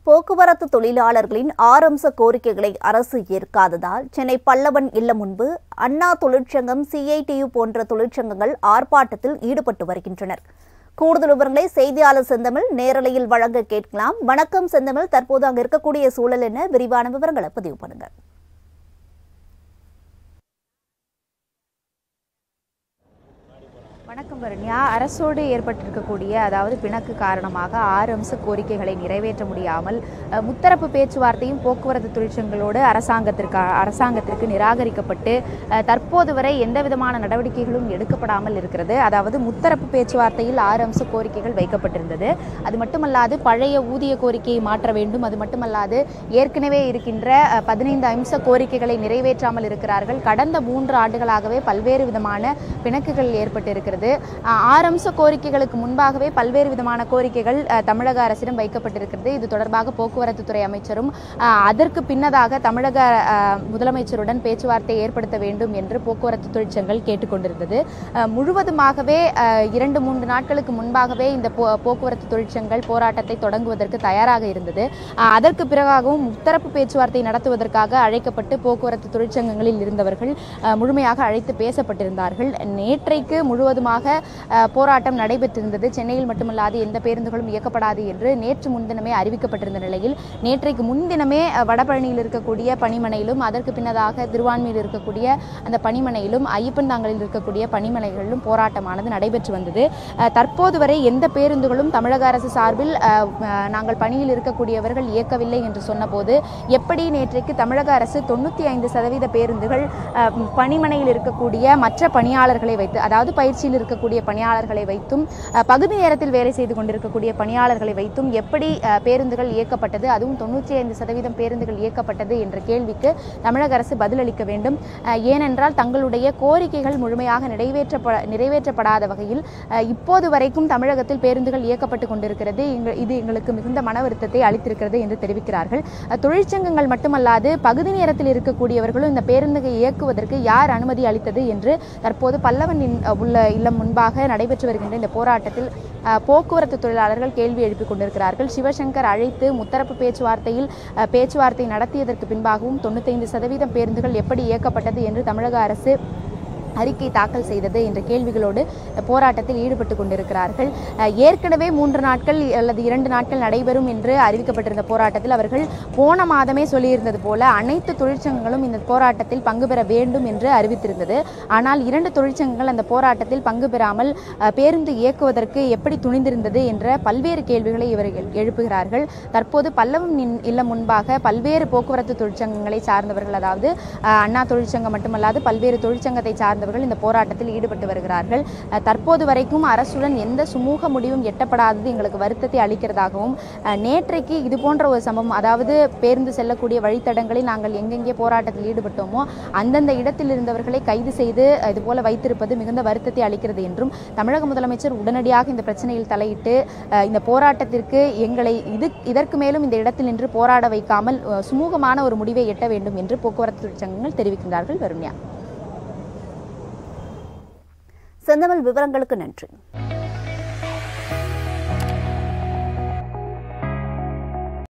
போக்குவரத்து தொழிலாளர்களின் ஆறு அம்ச கோரிக்கைகளை அரசு ஏற்காததால் சென்னை பல்லவன் இல்லம் முன்பு அண்ணா தொழிற்சங்கம் சிஐடியு போன்ற தொழிற்சங்கங்கள் ஆர்ப்பாட்டத்தில் ஈடுபட்டு வருகின்றனர் கூடுதல் விவரங்களை செய்தியாளர் செந்தமிழ் நேரலையில் வழங்க கேட்கலாம் வணக்கம் செந்தமிழ் தற்போது அங்கு இருக்கக்கூடிய சூழல் என்ன விரிவான விவரங்களை பதிவு பண்ணுங்க வணக்கம் வருண்யா அரசோடு ஏற்பட்டிருக்கக்கூடிய அதாவது பிணக்கு காரணமாக ஆறு அம்ச கோரிக்கைகளை நிறைவேற்ற முடியாமல் அஹ், முத்தரப்பு பேச்சுவார்த்தையும் போக்குவரத்து தொழிற்சங்களோடு அரசாங்கத்திற்கு அரசாங்கத்திற்கு நிராகரிக்கப்பட்டு அஹ், தற்போது வரை எந்த விதமான நடவடிக்கைகளும் எடுக்கப்படாமல் இருக்கிறது அதாவது முத்தரப்பு பேச்சுவார்த்தையில் ஆறு அம்ச கோரிக்கைகள் வைக்கப்பட்டிருந்தது அது மட்டுமல்லாது பழைய ஊதிய கோரிக்கையை மாற்ற வேண்டும் அது மட்டுமல்லாது ஏற்கனவே இருக்கின்ற அஹ், பதினைந்து அம்ச கோரிக்கைகளை நிறைவேற்றாமல் இருக்கிறார்கள் கடந்த மூன்று ஆண்டுகளாகவே பல்வேறு விதமான பிணக்குகள் ஏற்பட்டிருக்கிறது அஹ், ஆறு அம்ச கோரிக்கைகளுக்கு முன்பாகவே பல்வேறு விதமான கோரிக்கைகள் அஹ், தமிழக அரசிடம் வைக்கப்பட்டிருக்கிறது இது தொடர்பாக போக்குவரத்து துறை அமைச்சரும் அஹ், அதற்கு பின்னதாக தமிழக அஹ், முதலமைச்சருடன் பேச்சுவார்த்தை ஏற்படுத்த வேண்டும் என்று போக்குவரத்து தொழிற்சங்கள் கேட்டுக்கொண்டிருந்தது அஹ், முழுவதுமாகவே அஹ், இரண்டு மூன்று நாட்களுக்கு முன்பாகவே இந்த போ- போக்குவரத்து தொழிற்சங்கள் போராட்டத்தை தொடங்குவதற்கு தயாராக இருந்தது அஹ், அதற்கு பிறகாகவும் முத்தரப்பு பேச்சுவார்த்தை நடத்துவதற்காக அழைக்கப்பட்டு போக்குவரத்து தொழிற்சங்கங்களில் இருந்தவர்கள் அஹ், முழுமையாக அழைத்து பேசப்பட்டிருந்தார்கள் நேற்றைக்கு முழுவதுமாக அஹ், போராட்டம் நடைபெற்றிருந்தது சென்னையில் மட்டுமல்லாது எந்த பேருந்துகளும் இயக்கப்படாது என்று நேற்று முன்தினமே அறிவிக்கப்பட்டிருந்த நிலையில் நேற்றைக்கு முன்தினமே அஹ், வடபழனியில் இருக்கக்கூடிய பணிமனையிலும் அதற்கு பின்னதாக திருவான்மையில் இருக்கக்கூடிய அந்த பணிமனையிலும் ஐயப்பன் தாங்கலில் இருக்கக்கூடிய பணிமனைகளிலும் போராட்டமானது நடைபெற்று வந்தது அஹ், தற்போது வரை எந்த பேருந்துகளும் தமிழக அரசு சார்பில் அஹ், அஹ், நாங்கள் பணியில் இருக்கக்கூடியவர்கள் இயக்கவில்லை என்று சொன்னபோது எப்படி நேற்றைக்கு தமிழக அரசு தொண்ணூற்றி ஐந்து சதவீத பேருந்துகள் அஹ், பணிமனையில் இருக்கக்கூடிய மற்ற பணியாளர்களை வைத்து அதாவது பயிற்சியில் இருக்கக்கூடிய பணியாளர்களை வைத்தும் அஹ், பகுதி நேரத்தில் வேலை செய்து கொண்டிருக்கக்கூடிய பணியாளர்களை வைத்தும் எப்படி அஹ், பேருந்துகள் இயக்கப்பட்டது அதுவும் தொண்ணூற்றி ஐந்து சதவீதம் பேருந்துகள் இயக்கப்பட்டது என்ற கேள்விக்கு தமிழக அரசு பதிலளிக்க வேண்டும் அஹ், ஏனென்றால் தங்களுடைய கோரிக்கைகள் முழுமையாக நிறைவேற்றப்ப நிறைவேற்றப்படாத வகையில் அஹ், இப்போது வரைக்கும் தமிழகத்தில் பேருந்துகள் இயக்கப்பட்டு கொண்டிருக்கிறது எங்க- இது எங்களுக்கு மிகுந்த மன வருத்தத்தை அளித்திருக்கிறது என்று தெரிவிக்கிறார்கள் அஹ், தொழிற்சங்கங்கள் மட்டுமல்லாது பகுதி நேரத்தில் இருக்கக்கூடியவர்களும் இந்த பேருந்துகளை இயக்குவதற்கு யார் அனுமதி அளித்தது என்று தற்போது பல்லவன் இன்- உள்ள இல்லம் முன்பாக நடைபெற்று வருகின்ற இந்த போராட்டத்தில் அஹ், போக்குவரத்து தொழிலாளர்கள் கேள்வி எழுப்பிக் கொண்டிருக்கிறார்கள் சிவசங்கர் அழைத்து முத்தரப்பு பேச்சுவார்த்தையில் அஹ், பேச்சுவார்த்தை நடத்தியதற்கு பின்பாகவும் தொண்ணூத்தைந்து சதவீதம் பேருந்துகள் எப்படி இயக்கப்பட்டது என்று தமிழக அரசு அறிக்கை தாக்கல் செய்தது என்ற கேள்விகளோடு போராட்டத்தில் ஈடுபட்டு கொண்டிருக்கிறார்கள் அஹ், ஏற்கனவே மூன்று நாட்கள் அல்லது இரண்டு நாட்கள் நடைபெறும் என்று அறிவிக்கப்பட்டிருந்த போராட்டத்தில் அவர்கள் போன மாதமே சொல்லியிருந்தது போல அனைத்து தொழிற்சங்கங்களும் இந்த போராட்டத்தில் பங்கு பெற வேண்டும் என்று அறிவித்திருந்தது ஆனால் இரண்டு தொழிற்சங்கங்கள் அந்த போராட்டத்தில் பங்கு பெறாமல் அஹ், பேருந்து இயக்குவதற்கு எப்படி துணிந்திருந்தது என்ற பல்வேறு கேள்விகளை இவர்கள் எழுப்புகிறார்கள் தற்போது பல்லவம் இன்- இல்லம் முன்பாக பல்வேறு போக்குவரத்து தொழிற்சங்கங்களை சார்ந்தவர்கள் அதாவது அஹ், அண்ணா தொழிற்சங்கம் மட்டுமல்லாது பல்வேறு தொழிற்சங்கத்தை சார்ந்தவர்கள் இந்த போராட்டத்தில் ஈடுபட்டு வருகிறார்கள் அஹ், தற்போது வரைக்கும் அரசுடன் எந்த சுமூக முடிவும் எட்டப்படாதது எங்களுக்கு வருத்தத்தை அளிக்கிறதாகவும் அஹ், நேற்றைக்கு இது போன்ற ஒரு சம்பவம் அதாவது பேருந்து செல்லக்கூடிய வழித்தடங்களில் நாங்கள் எங்கெங்கே போராட்டத்தில் ஈடுபட்டோமோ அந்தந்த இடத்தில் இருந்தவர்களை கைது செய்து அஹ், இது போல வைத்திருப்பது மிகுந்த வருத்தத்தை அளிக்கிறது என்றும் தமிழக முதலமைச்சர் உடனடியாக இந்த பிரச்சனையில் தலையிட்டு அஹ், இந்த போராட்டத்திற்கு எங்களை இது இதற்கு மேலும் இந்த இடத்தில் நின்று போராட வைக்காமல் அஹ், சுமூகமான ஒரு முடிவை எட்ட வேண்டும் என்று போக்குவரத்து தொழிற்சங்கங்கள் தெரிவிக்கின்றார்கள் வருண்யா செந்தமிழ் விவரங்களுக்கு நன்றி